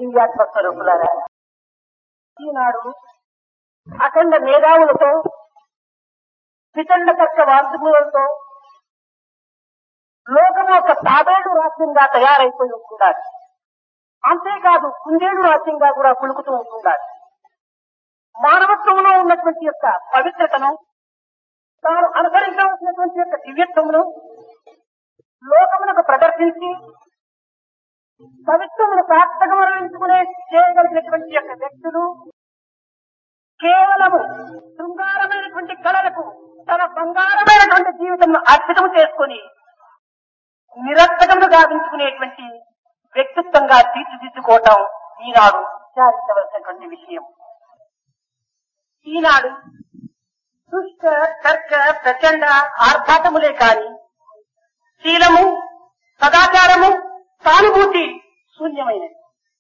దివ్యాత్మ స్వరూపులారా ఈనాడు అఖండ మేధావులతో వితండ తర్క వార్తములతో లోకం ఒక తాబేడు రాజ్యంగా తయారైపోయి ఉంటున్నారు అంతేకాదు కుందేడు రాజ్యంగా కూడా కులుకుతూ ఉంటున్నారు మానవత్వంలో ఉన్నటువంటి యొక్క పవిత్రతను తాను అనుసరించవలసినటువంటి యొక్క దివ్యత్వమును లోకమునకు ప్రదర్శించి పవిత్రమును సార్థకమరించుకునే చేయగలిగినటువంటి యొక్క వ్యక్తులు కేవలము శృంగారమైనటువంటి కళలకు తన బంగారమైనటువంటి జీవితంను అర్పితం చేసుకుని నిరర్థకములు గావించుకునేటువంటి వ్యక్తిత్వంగా తీర్చిదిద్దుకోవటం ఈనాడు విచారించవలసినటువంటి విషయం ఈనాడు దుష్ట తర్క ప్రచండ ఆర్భాటములే కాని శీలము సదాచారము సానుభూతి శూన్యమైనది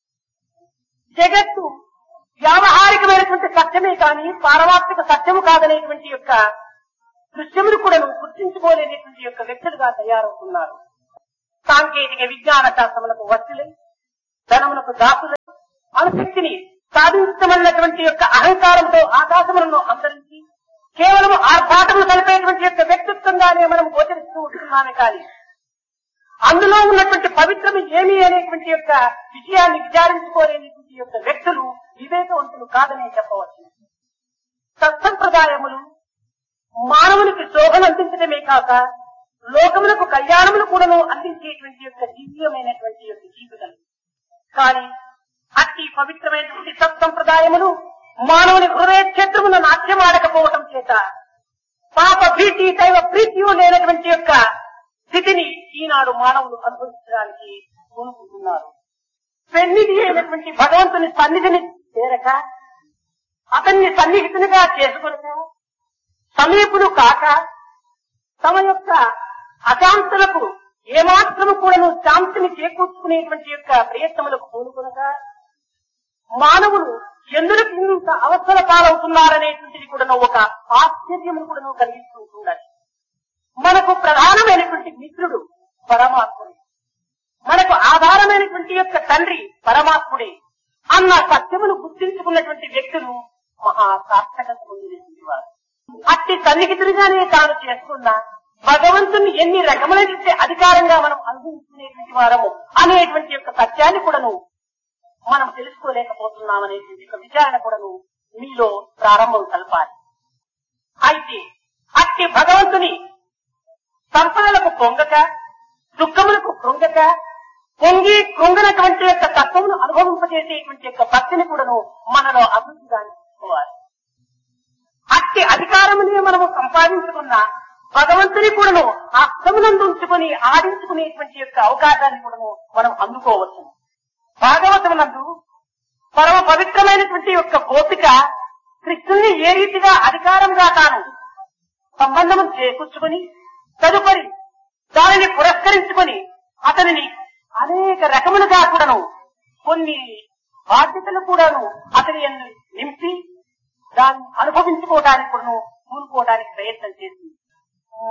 జగత్తు వ్యావహారికమైనటువంటి సత్యమే కాని పారమార్థిక సత్యము కాదనేటువంటి యొక్క దృశ్యములు కూడా గుర్తించుకోలేనటువంటి యొక్క వ్యక్తులుగా తయారవుతున్నారు సాంకేతిక విజ్ఞాన శాస్త్రములకు వస్తులై ధనమునకు దాసులై అనుశక్తిని సాధించమన్నటువంటి యొక్క అహంకారంతో ఆకాశములను అంతరించి కేవలం ఆర్భాటములు కలిపేటువంటి యొక్క వ్యక్తిత్వంగానే మనం గోచరిస్తూ ఉంటున్నామే కానీ అందులో ఉన్నటువంటి పవిత్రం ఏమి అనేటువంటి యొక్క విషయాన్ని విచారించుకోలేనటువంటి యొక్క వ్యక్తులు వివేకవంతులు కాదనే చెప్పవచ్చు సత్సంప్రదాయములు మానవునికి శోభను అందించడమే కాక లోకములకు కళ్యాణములు కూడాను అందించేటువంటి యొక్క దివ్యమైనటువంటి యొక్క జీవితం కానీ అతి పవిత్రమైనటువంటి సత్సంప్రదాయములు మానవుని హృదయ క్షేత్రమున నాట్యమాడకపోవటం చేత పాప భీతి దైవ ప్రీతియు లేనటువంటి యొక్క స్థితిని ఈనాడు మానవులు అనుభవించడానికి కోరుకుంటున్నారు పెన్నిధి అయినటువంటి భగవంతుని సన్నిధిని చేరక అతన్ని సన్నిహితునిగా చేసుకొనక సమీపులు కాక తమ యొక్క అశాంతులకు ఏమాత్రము కూడాను శాంతిని చేకూర్చుకునేటువంటి యొక్క ప్రయత్నములకు పూనుకొనక మానవులు ఎందుకు ఇంత అవసర పాలవుతున్నారనేటువంటిది కూడా ఒక ఆశ్చర్యము కూడా కలిగిస్తూ ఉండాలి మనకు ప్రధానమైనటువంటి మిత్రుడు పరమాత్ముడు మనకు ఆధారమైనటువంటి యొక్క తండ్రి పరమాత్ముడే అన్న సత్యమును గుర్తించుకున్నటువంటి వ్యక్తులు మహా సార్థకత పొందినటువంటి వారు అట్టి సన్నిహితుడిగానే తాను చేసుకున్న భగవంతుని ఎన్ని రకములైన అధికారంగా మనం అనుభవించుకునేటువంటి వారము అనేటువంటి యొక్క సత్యాన్ని కూడాను మనం తెలుసుకోలేకపోతున్నాం అనేటువంటి యొక్క విచారణ కూడాను మీలో ప్రారంభం కలపాలి అయితే అట్టి భగవంతుని సంపదలకు పొంగక దుఃఖములకు కృంగక పొంగి కృంగనటువంటి యొక్క తత్వమును అనుభవింపజేసేటువంటి యొక్క భక్తిని కూడాను మనలో అభివృద్ధిగా తీసుకోవాలి అట్టి అధికారమునే మనము సంపాదించుకున్న భగవంతుని కూడాను అర్థమునందు ఉంచుకొని ఆడించుకునేటువంటి యొక్క అవకాశాన్ని కూడాను మనం అందుకోవచ్చు భాగవతమునందు పరమ పవిత్రమైనటువంటి యొక్క గోపిక కృష్ణుని ఏ రీతిగా అధికారంగా తాను సంబంధం చేకూర్చుకొని తదుపరి దానిని పురస్కరించుకొని అతనిని అనేక రకములుగా కూడాను కొన్ని బాధ్యతలు కూడాను అతని యందు నింపి దాన్ని అనుభవించుకోవడానికి కూడాను కూరుకోవడానికి ప్రయత్నం చేసింది